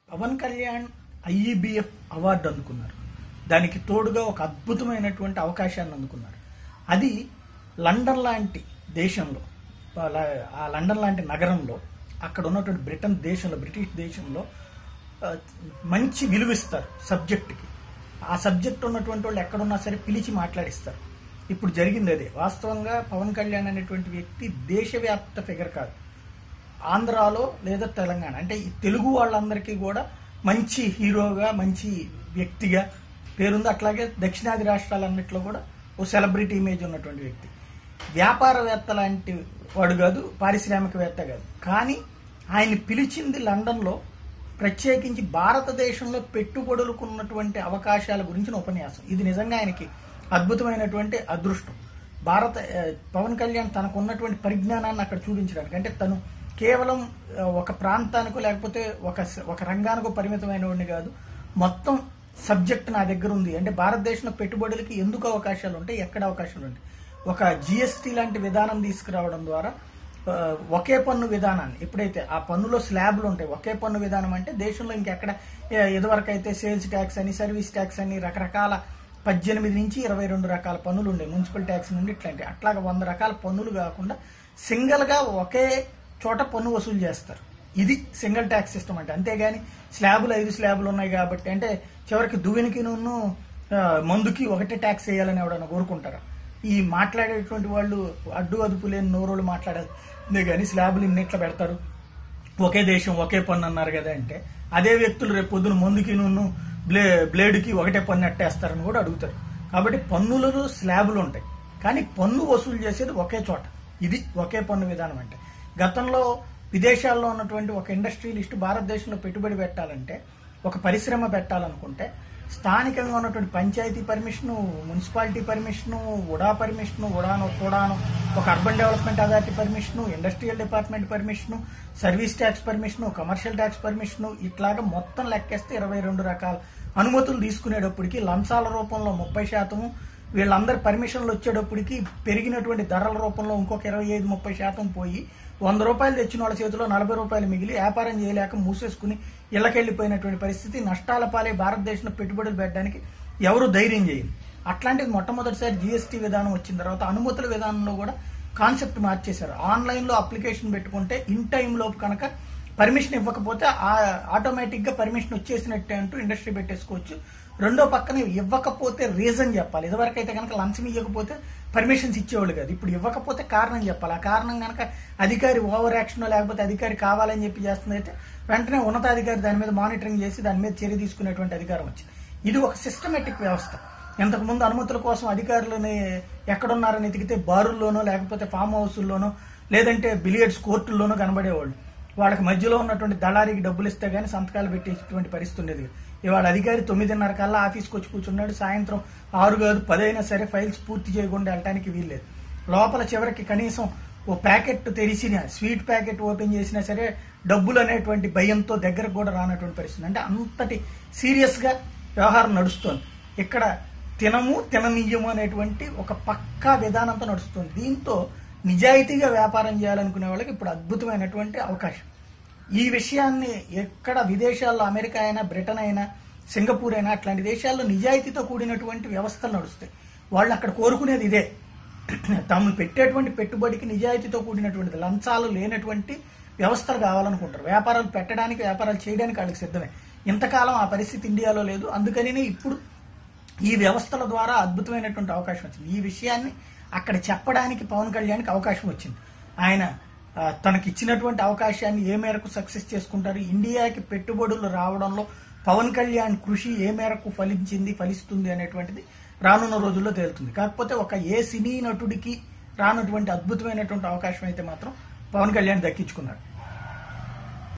Pawan Kalyan ఐఈబిఎఫ్ award అందుకున్నారు దానికి తోడుగా ఒక అద్భుతమైనటువంటి అవకాశాన్ని అందుకున్నారు అది లండన్ లాంటి దేశంలో ఆ- ఆ లండన్ లాంటి నగరంలో అక్కడ ఉన్నటువంటి బ్రిటన్ దేశంలో బ్రిటిష్ దేశంలో ఆ, మంచి విలువిస్తారు సబ్జెక్ట్కి ఆ సబ్జెక్ట్ ఉన్నటువంటి వాళ్ళు ఎక్కడున్నా సరే పిలిచి మాట్లాడిస్తారు ఇప్పుడు జరిగింది అదే వాస్తవంగా పవన్ కళ్యాణ్ అనేటువంటి వ్యక్తి దేశవ్యాప్త ఫిగర్ కాదు ఆంధ్రాలో లేదా తెలంగాణ అంటే ఈ తెలుగు వాళ్ళందరికీ కూడా మంచి హీరోగా మంచి వ్యక్తిగా పేరుంది అట్లాగే దక్షిణాది రాష్ట్రాలన్నింటిలో కూడా ఓ సెలబ్రిటీ ఇమేజ్ ఉన్నటువంటి వ్యక్తి వ్యాపారవేత్త లాంటి వాడు కాదు పారిశ్రామికవేత్త కాదు కానీ ఆయన పిలిచింది లండన్లో ప్రత్యేకించి భారతదేశంలో పెట్టుబడులకు ఉన్నటువంటి అవకాశాల గురించిన ఉపన్యాసం ఇది నిజంగా ఆయనకి అద్భుతమైనటువంటి అదృష్టం భారత ఆ, పవన్ కళ్యాణ్ తనకు ఉన్నటువంటి పరిజ్ఞానాన్ని అక్కడ చూపించడానికి అంటే తను కేవలం ఆ, ఒక ప్రాంతానికో లేకపోతే ఒక స- ఒక రంగానికో పరిమితమైన వాడిని కాదు మొత్తం సబ్జెక్ట్ నా దగ్గర ఉంది అంటే భారతదేశంలో పెట్టుబడులకి ఎందుకు అవకాశాలు ఉంటాయి ఎక్కడ అవకాశాలు ఉంటాయి ఒక జిఎస్టీ లాంటి విధానం తీసుకురావడం ద్వారా ఆ, ఒకే పన్ను విధానాన్ని ఎప్పుడైతే ఆ పన్నులో స్లాబ్లు ఉంటాయి ఒకే పన్ను విధానం అంటే దేశంలో ఇంకెక్కడ ఏ- ఇదివరకు అయితే సేల్స్ ట్యాక్స్ అని సర్వీస్ ట్యాక్స్ అని రకరకాల పద్దెనిమిది నుంచి ఇరవై రెండు రకాల పన్నులు ఉండే మున్సిపల్ ట్యాక్స్ నుండి ఇట్లాంటి అట్లాగా వంద రకాల పన్నులు కాకుండా సింగిల్ గా ఒకే చోట పన్ను వసూలు చేస్తారు ఇది సింగిల్ ట్యాక్స్ సిస్టమ్ అంటే అంతేగాని స్లాబులు ఐదు స్లాబులు ఉన్నాయి కాబట్టి అంటే చివరికి దువ్వెనికి నూనె ఆ, మందుకి ఒకటే ట్యాక్స్ వేయాలని ఎవడన్నా కోరుకుంటారా ఈ మాట్లాడేటువంటి వాళ్ళు అడ్డు అదుపు లేని నోరోళ్ళు మాట్లాడేదే కానీ స్లాబులు ఇన్నిట్లా పెడతారు ఒకే దేశం ఒకే పన్ను అన్నారు కదా అంటే అదే వ్యక్తులు రేపు పొద్దున ముందుకి నువ్వు బ్లే బ్లేడ్కి ఒకటే పన్ను అట్టేస్తారని కూడా అడుగుతారు కాబట్టి పన్నులలో స్లాబులు ఉంటాయి కానీ పన్ను వసూలు చేసేది ఒకే చోట ఇది ఒకే పన్ను విధానం అంటే గతంలో విదేశాల్లో ఉన్నటువంటి ఒక ఇండస్ట్రియలిస్ట్ భారతదేశంలో పెట్టుబడి పెట్టాలంటే ఒక పరిశ్రమ పెట్టాలనుకుంటే స్థానికంగా ఉన్నటువంటి panchayat permission municipality permission UDA permission ఉడాను కూడాను ఒక urban development authority permission industrial department permission service tax permission commercial tax permission ఇట్లాగా మొత్తం లెక్కేస్తే ఇరవై రెండు రకాల అనుమతులు తీసుకునేటప్పటికి లంచాల రూపంలో ముప్పై శాతము వీళ్ళందరి పర్మిషన్లు వచ్చేటప్పటికి పెరిగినటువంటి ధరల రూపంలో ఇంకొక ఇరవై ఐదు ముప్పై శాతం పోయి వంద రూపాయలు తెచ్చిన వాళ్ళ చేతిలో నలభై రూపాయలు మిగిలి వ్యాపారం చేయలేక మూసేసుకుని ఇళ్ళకెళ్లిపోయినటువంటి పరిస్థితి నష్టాల పాలే భారతదేశంలో పెట్టుబడులు పెట్టడానికి ఎవరు ధైర్యం చేయరు అట్లాంటిది మొట్టమొదటిసారి జీఎస్టీ విధానం వచ్చిన తర్వాత అనుమతుల విధానంలో కూడా కాన్సెప్ట్ మార్చేశారు ఆన్లైన్ లో అప్లికేషన్ పెట్టుకుంటే ఇన్ టైం లోపు కనుక పర్మిషన్ ఇవ్వకపోతే ఆటోమేటిక్ గా పర్మిషన్ వచ్చేసినట్టే అంటూ ఇండస్ట్రీ పెట్టేసుకోవచ్చు రెండో పక్కన ఇవ్వకపోతే రీజన్ చెప్పాలి ఇదివరకైతే కనుక లంచం ఇవ్వకపోతే పర్మిషన్స్ ఇచ్చేవాళ్ళు కాదు ఇప్పుడు ఇవ్వకపోతే కారణం చెప్పాలి ఆ కారణం కనుక అధికారి ఓవర్ యాక్షన్ లేకపోతే అధికారి కావాలని చెప్పి చేస్తుందైతే వెంటనే ఉన్నతాధికారి దాని మీద మానిటరింగ్ చేసి దాని మీద చర్య తీసుకునేటువంటి అధికారం వచ్చింది ఇది ఒక సిస్టమేటిక్ వ్యవస్థ ఇంతకు ముందు అనుమతుల కోసం అధికారులని ఎక్కడున్నారని ఎతికితే బారుల్లోనో లేకపోతే ఫామ్ హౌస్ల్లోనో లేదంటే బిలియర్డ్స్ కోర్టుల్లోనో కనబడేవాళ్ళు వాళ్ళకి మధ్యలో ఉన్నటువంటి దళారికి డబ్బులు ఇస్తే గానీ సంతకాలు పెట్టేటువంటి పరిస్థితి ఉండేది ఇవాళ అధికారి తొమ్మిదిన్నర కల్లా ఆఫీస్కి వచ్చి కూర్చున్నాడు సాయంత్రం ఆరు కాదు పదైనా సరే ఫైల్స్ పూర్తి చేయకుండా వెళ్ళడానికి వీల్లేదు లోపల చివరికి కనీసం ఓ ప్యాకెట్ తెరిచిన స్వీట్ ప్యాకెట్ ఓపెన్ చేసినా సరే డబ్బులు అనేటువంటి భయంతో దగ్గరకు కూడా రానటువంటి పరిస్థితి అంటే అంతటి సీరియస్ గా వ్యవహారం నడుస్తోంది ఇక్కడ తినము తిననీయము అనేటువంటి ఒక పక్కా విధానంతో నడుస్తుంది దీంతో నిజాయితీగా వ్యాపారం చేయాలనుకునే వాళ్ళకి ఇప్పుడు అద్భుతమైనటువంటి అవకాశం ఈ విషయాన్ని ఎక్కడ విదేశాల్లో అమెరికా అయినా బ్రిటన్ అయినా సింగపూర్ అయినా అట్లాంటి దేశాల్లో నిజాయితీతో కూడినటువంటి వ్యవస్థలు నడుస్తాయి వాళ్ళు అక్కడ కోరుకునేది ఇదే తాము పెట్టేటువంటి పెట్టుబడికి నిజాయితీతో కూడినటువంటిది లంచాలు లేనటువంటి వ్యవస్థలు కావాలనుకుంటారు వ్యాపారాలు పెట్టడానికి వ్యాపారాలు చేయడానికి వాళ్ళకి సిద్ధమే ఇంతకాలం ఆ పరిస్థితి ఇండియాలో లేదు అందుకని ఇప్పుడు ఈ వ్యవస్థల ద్వారా అద్భుతమైనటువంటి అవకాశం వచ్చింది ఈ విషయాన్ని అక్కడ చెప్పడానికి పవన్ కళ్యాణ్కి అవకాశం వచ్చింది ఆయన ఆ, తనకి ఇచ్చినటువంటి అవకాశాన్ని ఏ మేరకు సక్సెస్ చేసుకుంటారు ఇండియాకి పెట్టుబడులు రావడంలో పవన్ కళ్యాణ్ కృషి ఏ మేరకు ఫలించింది ఫలిస్తుంది అనేటువంటిది రానున్న రోజుల్లో తేలుతుంది కాకపోతే ఒక ఏ సినీ నటుడికి రానటువంటి అద్భుతమైనటువంటి అవకాశం అయితే మాత్రం పవన్ కళ్యాణ్ దక్కించుకున్నాడు